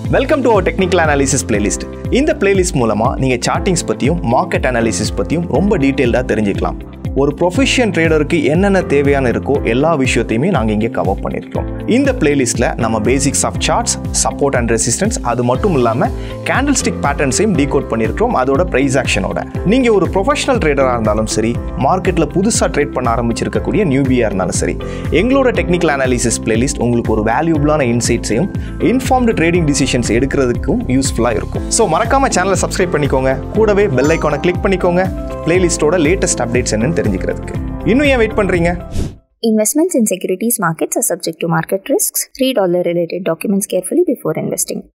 Welcome to our technical analysis playlist இந்த playlist மூலமாக நீங்கள் சார்ட்டிங்ஸ் பற்றியும் மார்க்கெட் அனாலிசிஸ் பற்றியும் ரொம்ப டீட்டெயில்டாக தெரிஞ்சுக்கலாம் ஒரு ப்ரொஃபஷன் ட்ரேடருக்கு என்னென்ன தேவையான இருக்கோ எல்லா விஷயத்தையுமே நாங்கள் இங்கே கவர் பண்ணியிருக்கோம் இந்த பிளேலிஸ்ட்டில் நம்ம basics of charts support and resistance அது மட்டும் இல்லாமல் கேண்டில் ஸ்டிக் பேட்டர்ன்ஸையும் டீகோட் பண்ணியிருக்கோம் அதோட ப்ரைஸ் ஆக்ஷனோட நீங்கள் ஒரு ப்ரொஃபஷனல் ட்ரேடராக இருந்தாலும் சரி மார்க்கெட்டில் புதுசாக ட்ரேட் பண்ண ஆரம்பிச்சிருக்கக்கூடிய நியூபியாக இருந்தாலும் சரி எங்களோட டெக்னிக்கல் அனாலிசிஸ் பிளேலிஸ்ட் உங்களுக்கு ஒரு வேல்யூபிளான இன்சைட்ஸையும் இன்ஃபார்ம்டு ட்ரேடிங் டிசிஷன்ஸ் எடுக்கிறதுக்கும் யூஸ்ஃபுல்லாக இருக்கும் ஸோ மறக்காம சேனலை சப்ஸ்கிரைப் பண்ணிக்கோங்க கூடவே பெல் ஐக்கானை கிளிக் பண்ணிக்கோங்க பிளேலிஸ்ட்டோட லேட்டஸ்ட் அப்டேட்ஸ் என்னன்னு தெரிஞ்சுக்கிறதுக்கு இன்னும் ஏன் வெயிட் பண்ணுறீங்க Investments in securities markets are subject to market risks. Read all the related documents carefully before investing.